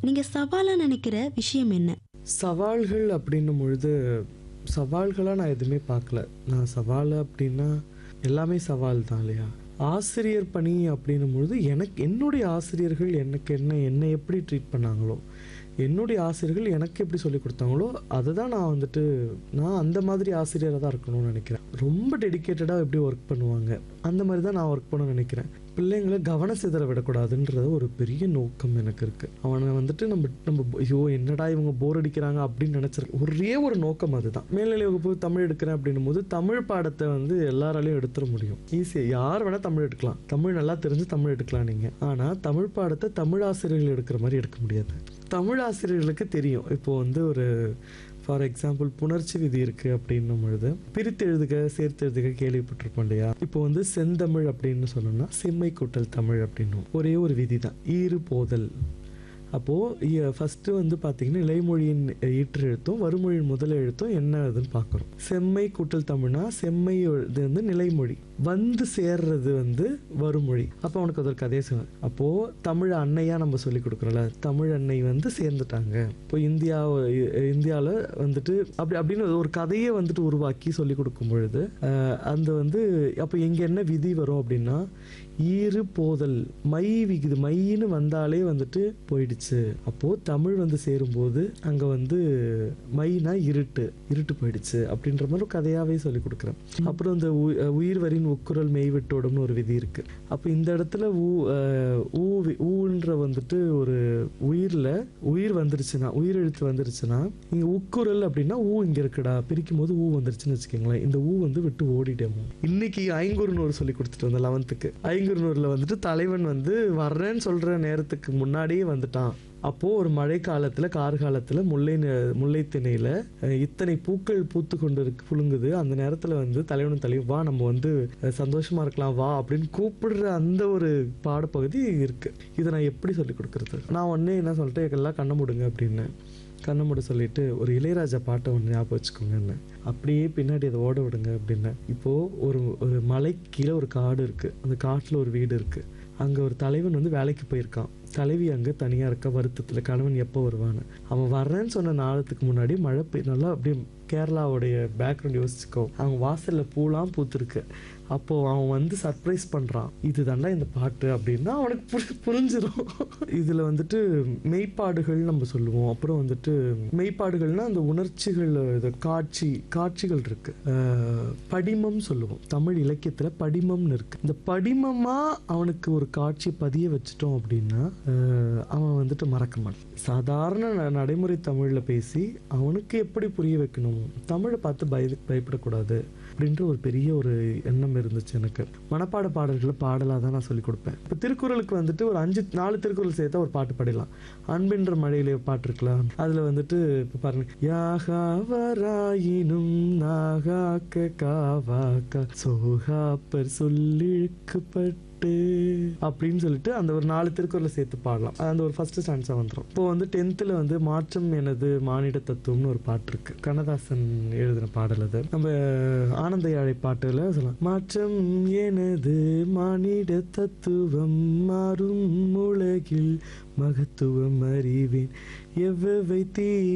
நீங்க சவாலா நினைக்கிற விஷயம் என்ன சவால்கள் அப்படின்னும் பொழுது சவால்களாக நான் எதுவுமே பார்க்கல நான் சவால் அப்படின்னா எல்லாமே சவால் தான் இல்லையா ஆசிரியர் பணி அப்படின்னும் பொழுது எனக்கு என்னுடைய ஆசிரியர்கள் எனக்கு என்ன என்னை எப்படி ட்ரீட் பண்ணாங்களோ என்னுடைய ஆசிரியர்கள் எனக்கு எப்படி சொல்லி கொடுத்தாங்களோ அதை தான் நான் வந்துட்டு நான் அந்த மாதிரி ஆசிரியராக தான் இருக்கணும்னு நினைக்கிறேன் ரொம்ப டெடிக்கேட்டடாக எப்படி ஒர்க் பண்ணுவாங்க அந்த மாதிரி தான் நான் ஒர்க் பண்ண நினைக்கிறேன் பிள்ளைங்களை கவன சிதற விடக்கூடாதுன்றது ஒரு பெரிய நோக்கம் எனக்கு இருக்கு அவனை வந்துட்டு நம்ம நம்ம ஐயோ என்னடா இவங்க போர் அடிக்கிறாங்க அப்படின்னு நினைச்சிருக்க ஒரே ஒரு நோக்கம் அதுதான் மேல்நிலை வகுப்பு தமிழ் எடுக்கிறேன் அப்படின்னும் போது தமிழ் பாடத்தை வந்து எல்லாராலையும் எடுத்துட முடியும் ஈஸியாக யார் வேணா தமிழ் எடுக்கலாம் தமிழ் நல்லா தெரிஞ்சு தமிழ் எடுக்கலாம் நீங்க ஆனா தமிழ் பாடத்தை தமிழ் ஆசிரியர்கள் எடுக்கிற மாதிரி எடுக்க முடியாது தமிழ் ஆசிரியர்களுக்கு தெரியும் இப்போ வந்து ஒரு ஃபார் எக்ஸாம்பிள் புணர்ச்சி விதி இருக்கு அப்படின்னும் பொழுது பிரித்து எழுதுக சேர்த்து எழுதுக கேள்விப்பட்டிருப்போம் இல்லையா இப்போ வந்து செந்தமிழ் அப்படின்னு சொல்லணும்னா செம்மை கூட்டல் தமிழ் அப்படின்னும் ஒரே ஒரு விதி தான் ஈறு போதல் அப்போது ஃபஸ்ட்டு வந்து பார்த்தீங்கன்னா இலைமொழியின் ஈற்று எழுத்தும் வறுமொழியின் முதல் எழுத்தும் என்ன அதுன்னு பார்க்குறோம் செம்மை கூட்டல் தமிழ்னா செம்மை இது வந்து நிலைமொழி வந்து சேர்றது வந்து வருமொழி அப்போ அவனுக்கு அது ஒரு கதையை சொல்லுவேன் அப்போது தமிழ் அன்னையாக நம்ம சொல்லி கொடுக்குறோம்ல தமிழ் அன்னை வந்து சேர்ந்துட்டாங்க இப்போ இந்தியா இந்தியாவில் வந்துட்டு அப்படி அப்படின்னு ஒரு கதையை வந்துட்டு உருவாக்கி சொல்லி கொடுக்கும் பொழுது அஹ், அந்த வந்து அப்போ இங்கே என்ன விதி வரும் அப்படின்னா ஈறு போதல் மை விகுது மைன்னு வந்தாலே வந்துட்டு போயிடுச்சு அப்போ தமிழ் வந்து சேரும்போது அங்க வந்து மைனா இருட்டு இருட்டு போயிடுச்சு அப்படின்ற மாதிரி ஒரு கதையாவே சொல்லி கொடுக்குறேன் அப்புறம் இந்த உ- உயிர் வரின் உக்குரல் மெய்விட்டோடும்னு ஒரு விதி இருக்கு அப்போ இந்த இடத்துல ஊ அஹ், ஊ வி- ஊன்ற வந்துட்டு ஒரு உயிர்ல உயிர் வந்துருச்சுன்னா உயிர் எழுத்து வந்துருச்சுன்னா இங்க உக்குரல் அப்படின்னா ஊ இங்க இருக்குடா பிரிக்கும் போது ஊ வந்துருச்சுன்னு வச்சுக்கோங்களேன் இந்த ஊ வந்து விட்டு ஓடிட்டேமோ இன்னைக்கு ஐங்குறுநூறு சொல்லி கொடுத்துட்டு வந்தேன் லெவன்த்துக்கு ஐங்குறுநூறுல வந்துட்டு தலைவன் வந்து வர்றேன்னு சொல்ற நேரத்துக்கு முன்னாடியே வந்துட்டான் அப்போ ஒரு மழை காலத்துல கார் காலத்துல முல்லை நெ- முல்லை திணையில அஹ், இத்தனை பூக்கள் பூத்து கொண்டு இருக்கு புழுங்குது அந்த நேரத்துல வந்து தலைவனும் தலைவன் வா நம்ம வந்து அஹ், சந்தோஷமா இருக்கலாம் வா அப்படின்னு கூப்பிடுற அந்த ஒரு பாடப்பகுதி இருக்கு இதை நான் எப்படி சொல்லி கொடுக்கறது நான் உடனே என்ன சொல்லிட்டு எல்லாம் கண்ணை மூடுங்க அப்படின்னு கண்ணை மூட சொல்லிட்டு ஒரு இளையராஜா பாட்டை ஒன்று ஞாபகம் வச்சுக்கோங்கன்னு அப்படியே பின்னாடி அதை ஓட விடுங்க அப்படின்னு இப்போ ஒரு ஒரு மலைக்கு கீழே ஒரு காடு இருக்கு அந்த காட்டுல ஒரு வீடு இருக்கு அங்க ஒரு தலைவன் வந்து வேலைக்கு போயிருக்கான் தலைவி அங்க தனியா இருக்க வருத்தத்துல கணவன் எப்போ வருவான்னு அவன் வர்றேன்னு சொன்ன நாளத்துக்கு முன்னாடி மழை பெய் நல்லா அப்படியே கேரளாவுடைய பேக்ரவுண்ட் யோசிச்சுக்கோ அவங்க வாசல்ல பூலாம் பூத்துருக்கு அப்போ அவன் வந்து சர்ப்ரைஸ் பண்றான் இதுதான்டா இந்த பாட்டு அப்படின்னா அவனுக்கு புரி- புரிஞ்சிடும் இதுல வந்துட்டு மெய்ப்பாடுகள் நம்ம சொல்லுவோம் அப்புறம் வந்துட்டு மெய்ப்பாடுகள்னா அந்த உணர்ச்சிகள் இது காட்சி காட்சிகள் இருக்கு அஹ், படிமம் சொல்லுவோம் தமிழ் இலக்கியத்துல படிமம்னு இருக்கு இந்த படிமமா அவனுக்கு ஒரு காட்சி பதிய வச்சிட்டோம் அப்படின்னா அஹ், அவன் வந்துட்டு மறக்க மாட்டான் சாதாரண ந- நடைமுறை தமிழ்ல பேசி அவனுக்கு எப்படி புரிய வைக்கணும் தமிழை பார்த்து பய பயப்படக்கூடாது அப்படின்ற ஒரு பெரிய ஒரு எண்ணம் இருந்துச்சு எனக்கு மனப்பாட பாடல்களை பாடலாக தான் நான் சொல்லிக் கொடுப்பேன் இப்போ திருக்குறளுக்கு வந்துட்டு ஒரு அஞ்சு நாலு திருக்குறள் சேர்த்தா ஒரு பாட்டு பாடிடலாம் அன்பின்ற மழையில பாட்டு இருக்கலாம் அதுல வந்துட்டு இப்போ பாருங்க யாகாவராயினும் நாகாக்க காவாக்க சோகாப்பர் சொல்லிழுக்கப்பட்டு அப்படின்னு சொல்லிட்டு அந்த ஒரு நாலு திருக்குறளை சேர்த்து பாடலாம் அந்த ஒரு ஃபர்ஸ்ட் ஸ்டான்ஸா வந்துடும் இப்போ வந்து டென்த்தில் வந்து மாற்றம் எனது மானிட தத்துவம்னு ஒரு பாட்டு இருக்கு கண்ணதாசன் எழுதின பாடல் அது நம்ம ஆனந்த யாழை பாட்டுல சொல்லலாம் மாற்றம் எனது மானிட தத்துவம் மாறும் உலகில் மகத்துவம் அறிவேன் எவ்வவை தீ